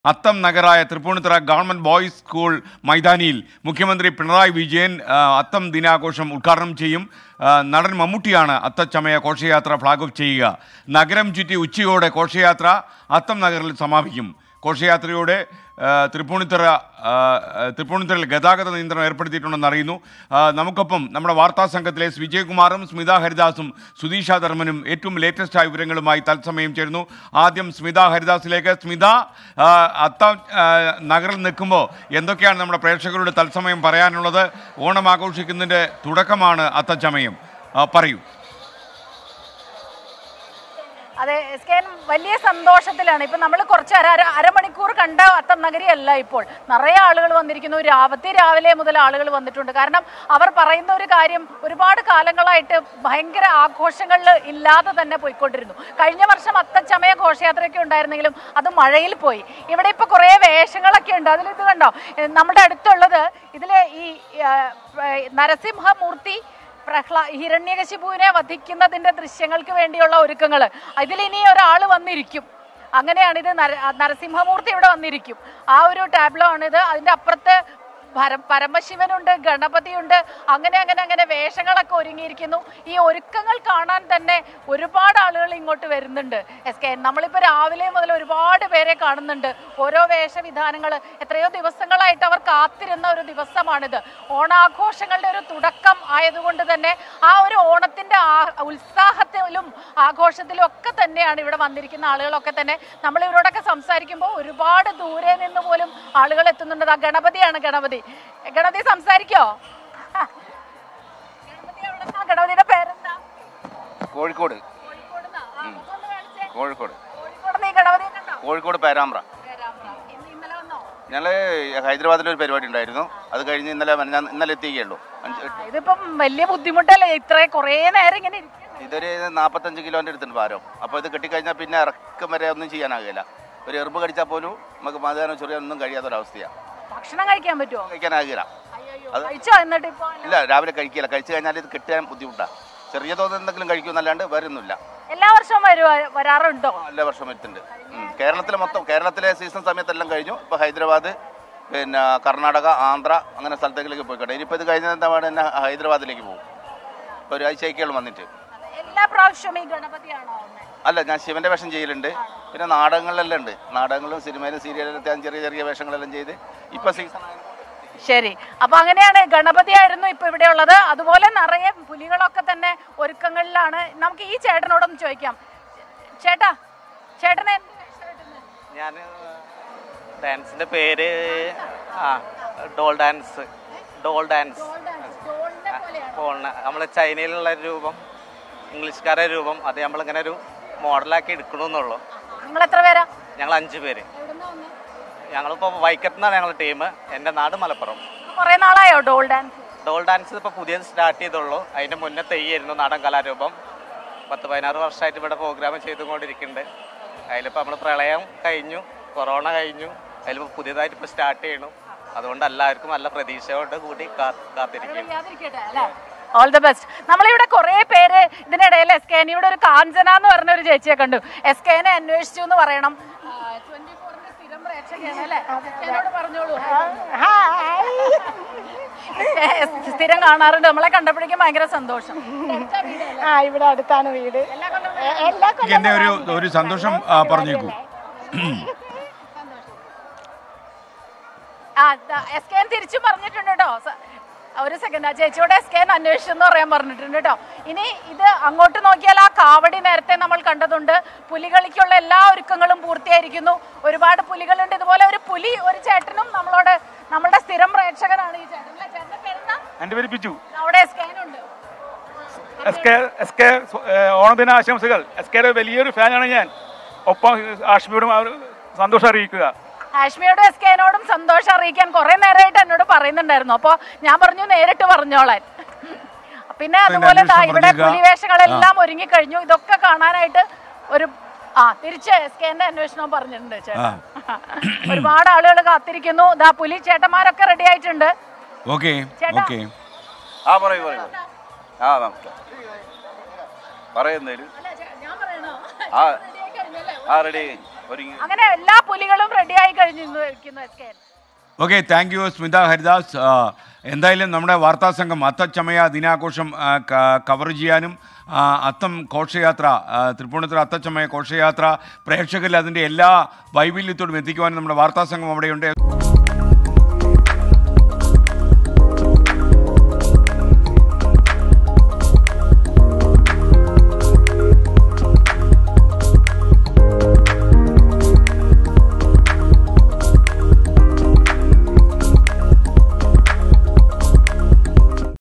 അത്തം നഗറായ Thrippunithura government boys school മൈതാനിയിൽ മുഖ്യമന്ത്രി പിണറായി വിജയൻ ആ, അത്തം ദിനാഘോഷം ഉദ്ഘാടനം ചെയ്യും ആ, നടൻ മമ്മൂട്ടിയാണ് അത്തച്ചമയ ഘോഷയാത്ര ഫ്ലാഗ് ഓഫ് ചെയ്യുക നഗരം ചുറ്റി ഉച്ചയോടെ ഘോഷയാത്ര അത്തം നഗറിൽ സമാപിക്കും ഘോഷയാത്രയോടെ ആ, തൃപ്പൂണിത്തുറ ആ, ആ, തൃപ്പൂണിത്തുറയിൽ ഗതാഗത നിയന്ത്രണം ഏർപ്പെടുത്തിയിട്ടുണ്ടെന്ന് അറിയുന്നു ആ, നമുക്കൊപ്പം നമ്മുടെ വാർത്താ സംഘത്തിലെ എസ് വിജയകുമാറും സ്മിത ഹരിദാസും സുധീഷ ധർമ്മനും ഏറ്റവും ലേറ്റസ്റ്റ് ആയ വിവരങ്ങളുമായി തത്സമയം ചേരുന്നു ആദ്യം സ്മിത ഹരിദാസിലേക്ക് സ്മിത ആ, അത്തം ആ, നഗറിൽ നിൽക്കുമ്പോൾ എന്തൊക്കെയാണ് നമ്മുടെ പ്രേക്ഷകരോട് തത്സമയം പറയാനുള്ളത് ഓണം ആഘോഷിക്കുന്നതിൻ്റെ തുടക്കമാണ് അത്തച്ചമയം ആ, പറയൂ അതെ എസ് കെ എൻ വലിയ സന്തോഷത്തിലാണ് ഇപ്പം നമ്മൾ കുറച്ച് അര അര- അരമണിക്കൂർ കണ്ട അത്തം നഗരിയല്ല ഇപ്പോൾ നിറയെ ആളുകൾ വന്നിരിക്കുന്നു രാവത്തെ രാവിലെ മുതൽ ആളുകൾ വന്നിട്ടുണ്ട് കാരണം അവർ പറയുന്ന ഒരു കാര്യം ഒരുപാട് കാലങ്ങളായിട്ട് ഭയങ്കര ആഘോഷങ്ങളിൽ ഇല്ലാതെ തന്നെ പോയിക്കൊണ്ടിരുന്നു കഴിഞ്ഞ വർഷം അത്തച്ചമയ ഘോഷയാത്രയൊക്കെ ഉണ്ടായിരുന്നെങ്കിലും അത് മഴയിൽ പോയി ഇവിടെ ഇപ്പോൾ കുറേ വേഷങ്ങളൊക്കെ ഉണ്ട് അതിൽ ഇത് കണ്ടോ ഏ, നമ്മുടെ അടുത്തുള്ളത് ഇതിൽ ഈ ആ, നരസിംഹമൂർത്തി പ്രഹ്ലാ ഹിരണ്യകശിപുവിനെ വധിക്കുന്നതിന്റെ ദൃശ്യങ്ങൾക്ക് വേണ്ടിയുള്ള ഒരുക്കങ്ങൾ ഇതിലിനി ഒരാൾ വന്നിരിക്കും അങ്ങനെയാണ് ഇത് നര നരസിംഹമൂർത്തി ഇവിടെ വന്നിരിക്കും ആ ഒരു ടാബ്ലോ ആണിത് അതിന്റെ അപ്പുറത്ത് പര പരമശിവനുണ്ട് ഗണപതിയുണ്ട് അങ്ങനെ അങ്ങനെ അങ്ങനെ വേഷങ്ങളൊക്കെ ഒരുങ്ങിയിരിക്കുന്നു ഈ ഒരുക്കങ്ങൾ കാണാൻ തന്നെ ഒരുപാട് ആളുകൾ ഇങ്ങോട്ട് വരുന്നുണ്ട് എസ് കെ നമ്മളിപ്പോൾ രാവിലെ മുതൽ ഒരുപാട് പേരെ കാണുന്നുണ്ട് ഓരോ വേഷവിധാനങ്ങൾ എത്രയോ ദിവസങ്ങളായിട്ട് അവർ കാത്തിരുന്ന ഒരു ദിവസമാണിത് ഓണാഘോഷങ്ങളുടെ ഒരു തുടക്കം ആയതുകൊണ്ട് തന്നെ ആ ഒരു ഓണത്തിന്റെ ആ ഉത്സാഹത്തിലും ആഘോഷത്തിലും ഒക്കെ തന്നെയാണ് ഇവിടെ വന്നിരിക്കുന്ന ആളുകളൊക്കെ തന്നെ നമ്മൾ ഇവരോടൊക്കെ സംസാരിക്കുമ്പോൾ ഒരുപാട് ദൂരെ നിന്ന് പോലും ആളുകൾ എത്തുന്നുണ്ട് ആ ഗണപതിയാണ് ഗണപതി ഗണപതി സംസാരിക്കോ ആ. ഗണപതി എവിടുന്നാ? ഗണപതിയുടെ പേരെന്താ കോഴിക്കോട് കോഴിക്കോടുന്നാ? ആ, മുഖം ഒന്ന് കാണിച്ചേ. കോഴിക്കോട് കോഴിക്കോടുന്ന് ഈ ഗണപതിയെ കണ്ടോ കോഴിക്കോട് പേരാമ്പ്ര പേരാമ്പ്ര. ഇന്ന് ഇന്നലെ വന്നോ ഞങ്ങൾ ഹൈദരാബാദിൽ ഒരു പരിപാടി ഉണ്ടായിരുന്നു അത് കഴിഞ്ഞ് ഇന്നലെ ഞാൻ ഇന്നലെ എത്തിക്കുകയുള്ളൂ അഞ്ച് ആ, ഇതിപ്പം വലിയ ബുദ്ധിമുട്ടല്ലേ ഇത്ര കുറേ നേരം ഇങ്ങനെ ഇരിക്കണം ഇതൊരു നാൽപ്പത്തഞ്ച് കിലോൻ്റെ അടുത്തുണ്ട് ഭാരം അപ്പോൾ ഇത് കെട്ടിക്കഴിഞ്ഞാൽ പിന്നെ ഇറക്കം വരെ ഒന്നും ചെയ്യാനാകില്ല ഒരു എറുമ്പ് കടിച്ചാൽ പോലും നമുക്ക് മതകാനോ ചെറിയ ഒന്നും കഴിയാത്തൊരവസ്ഥയാണ് ഭക്ഷണം കഴിക്കാൻ പറ്റുമോ കഴിക്കാനാകില്ല അയ്യോ അത് കഴിച്ചോ എന്നിട്ട് ഇപ്പൊ ഇല്ല രാവിലെ കഴിക്കില്ല കഴിച്ചു കഴിഞ്ഞാൽ ഇത് കിട്ടാൻ ബുദ്ധിമുട്ടാണ് ചെറിയ തോതിൽ എന്തെങ്കിലും കഴിക്കുമെന്നല്ലാണ്ട് വരുന്നില്ല എല്ലാ വർഷവും വരുവാ വരാറുണ്ടോ എല്ലാ വർഷം എത്തുന്നുണ്ട് ഉം. കേരളത്തിലെ മൊത്തം കേരളത്തിലെ സീസൺ സമയത്തെല്ലാം കഴിഞ്ഞു ഇപ്പോൾ ഹൈദരാബാദ് പിന്നെ കർണാടക ആന്ധ്ര അങ്ങനെ സ്ഥലത്തേക്ക് പോയിക്കോട്ടെ ഇനിയിപ്പോൾ ഇത് കഴിഞ്ഞ എന്താ പറയുക തന്നെ ഹൈദരാബാദിലേക്ക് പോകും ഇപ്പോൾ ഒരാഴ്ചയൊക്കെയാണ് വന്നിട്ട് എല്ലാ പ്രാവശ്യവും ഈ ഗണപതിയാണോ വന്നേ? അല്ല ഞാൻ ശിവന്റെ വേഷം ചെയ്യലുണ്ട് പിന്നെ നാടകങ്ങളിലെല്ലാം ഉണ്ട് നാടകങ്ങളിലും സിനിമയിലും സീരിയലിലും ഞാൻ ചെറിയ ചെറിയ വേഷങ്ങളെല്ലാം ചെയ്ത് ഇപ്പോൾ സീസൺ ശരി അപ്പൊ അങ്ങനെയാണ് ഗണപതി ആയിരുന്നു ഇപ്പൊ ഇവിടെ ഉള്ളത് അതുപോലെ നിറയെ പുലികളൊക്കെ തന്നെ ഒരുക്കങ്ങളിലാണ് നമുക്ക് ഈ ചേട്ടനോടൊന്ന് ചോദിക്കാം ചേട്ടാ ചേട്ടനെ എന്ത് വേഷമായിട്ടുണ്ട്? ഞാൻ ഡാൻസിന്റെ പേര് ആ doll dance doll dance doll dance. ഡോളിനെ പോലെയാണോ? പോണ നമ്മൾ ചൈനയിലുള്ള ഒരു രൂപം ഇംഗ്ലീഷുകാരുടെ രൂപം അത് നമ്മളിങ്ങനെ ഒരു മോഡലാക്കി എടുക്കണമെന്നുള്ളൂ നിങ്ങൾ എത്ര പേരാ ഞങ്ങൾ അഞ്ച് പേര് എവിടുന്നാ വന്നേ? ഞങ്ങളിപ്പോൾ വൈക്കത്തുനിന്നാണ് ഞങ്ങളുടെ ടീം എൻ്റെ നാട് മലപ്പുറം കുറേ നാളായോ ഡോൾ ഡാൻസ് ഡോൾ ഡാൻസ് ഇപ്പോൾ പുതിയത് സ്റ്റാർട്ട് ചെയ്തുള്ളൂ അതിൻ്റെ മുന്നേ തെയ്യായിരുന്നു നാടൻ കലാരൂപം പത്ത് പതിനാറ് വർഷമായിട്ട് ഇവിടെ പ്രോഗ്രാം ചെയ്തുകൊണ്ടിരിക്കുന്നുണ്ട് അതിലിപ്പോൾ നമ്മൾ പ്രളയം കഴിഞ്ഞു കൊറോണ കഴിഞ്ഞു അതിലിപ്പോൾ പുതിയതായിട്ട് ഇപ്പോൾ സ്റ്റാർട്ട് ചെയ്യണു അതുകൊണ്ട് എല്ലാവർക്കും നല്ല പ്രതീക്ഷയോട് കൂടി കാ- കാത്തിരിക്കുന്നു ഓൾ ദ ബെസ്റ്റ് നമ്മളിവിടെ കുറെ പേര് ഇതിനിടയിൽ എസ് കെ ഇവിടെ ഒരു കാഞ്ചന എന്ന് പറഞ്ഞ ഒരു ചേച്ചിയെ കണ്ടു എസ് കെനെ അന്വേഷിച്ചു എന്ന് പറയണം ട്വന്റി ഫോറിന്റെ സ്ഥിരം പ്രേക്ഷകയാണ് അല്ലേ എന്നോട് പറഞ്ഞോളൂ എസ് കെ സ്ഥിരം കാണാറുണ്ട് നമ്മളെ കണ്ടപ്പോഴേക്കും ഭയങ്കര സന്തോഷം അടുത്ത വീടല്ലേ? ആ ഇവിടെ അടുത്താണ് വീട് എല്ലാ കൊല്ലവും എ- എല്ലാ കൊല്ലം എൻ്റെ ഒരു ഒരു സന്തോഷം ആ, പറഞ്ഞേക്കൂ ആ എസ് കെ തിരിച്ചു പറഞ്ഞിട്ടുണ്ട് കേട്ടോ സ- ഒരു സെക്കൻഡ് ആ ചേച്ചിയോട് എസ് കെ അന്വേഷിച്ചു എന്ന് പറയാൻ പറഞ്ഞിട്ടുണ്ട് കേട്ടോ ഇനി ഇത് അങ്ങോട്ട് നോക്കിയാൽ ആ കാവടി നേരത്തെ നമ്മൾ കണ്ടതുണ്ട് പുലികളിക്കുള്ള എല്ലാ ഒരുക്കങ്ങളും പൂർത്തിയായിരിക്കുന്നു ഒരുപാട് പുലികളുണ്ട് ഇതുപോലെ ഒരു പുലി ഒരു ചേട്ടനും നമ്മളോട് നമ്മുടെ സ്ഥിരം പ്രേക്ഷകനാണ് ഈ ചേട്ടൻ അല്ലേ? ചേട്ടന്റെ പേരെന്താ എൻ്റെ പേര് ബിജു അവിടെ എസ് ഉണ്ട് എസ് കെ എസ് കെ ഓണദിന ആശംസകൾ എസ് കെയുടെ വലിയൊരു ഫാനാണ് ഞാൻ ഒപ്പം ആഷ്മിയോടും ആ ഒരു സന്തോഷം അറിയിക്കുക ഹാഷ്മിയോടും എസ് കെനോടും സന്തോഷം അറിയിക്കാൻ കുറെ നേരമായിട്ട് എന്നോട് പറയുന്നുണ്ടായിരുന്നു അപ്പോൾ ഞാൻ പറഞ്ഞു നേരിട്ട് പറഞ്ഞോളാൻ പിന്നെ അതുപോലെ ദാ അന്വേഷണം ഇവിടെ പറഞ്ഞേക്കാം. പുലിവേഷങ്ങളെല്ലാം ഒരുങ്ങി കഴിഞ്ഞു ഇതൊക്കെ കാണാനായിട്ട് ഒരു ആ തിരിച്ച് എസ് കെന്റെ അന്വേഷണവും പറഞ്ഞിട്ടുണ്ട് ചേട്ടാ ഒരുപാട് ആളുകൾ കാത്തിരിക്കുന്നു ദാ പുലി ചേട്ടന്മാരൊക്കെ റെഡി ആയിട്ടുണ്ട് ഓക്കെ ചേട്ടാ. ഓക്കെ ആ പറയൂ പറയൂ ആ നമസ്കാരം പറയുന്നതിൽ ഞാൻ പറയണോ ആ ആ റെഡി ഒരുങ്ങി അങ്ങനെ എല്ലാ പുലികളും റെഡിയായി കഴിഞ്ഞു ഇരിക്കുന്നു S K N okay thank you Smitha Haridas ആ, എന്തായാലും നമ്മുടെ വാർത്താ സംഘം അത്തച്ചമയ ദിനാഘോഷം ആ, ക- കവർ ചെയ്യാനും ആ, അത്തം ഘോഷയാത്ര ആ, തൃപ്പൂണിത്തുറ അത്തച്ചമയ ഘോഷയാത്ര പ്രേക്ഷകരിൽ അതിൻ്റെ എല്ലാ വൈവില്യത്തോടും എത്തിക്കുവാനും നമ്മുടെ വാർത്താ സംഘം അവിടെയുണ്ട്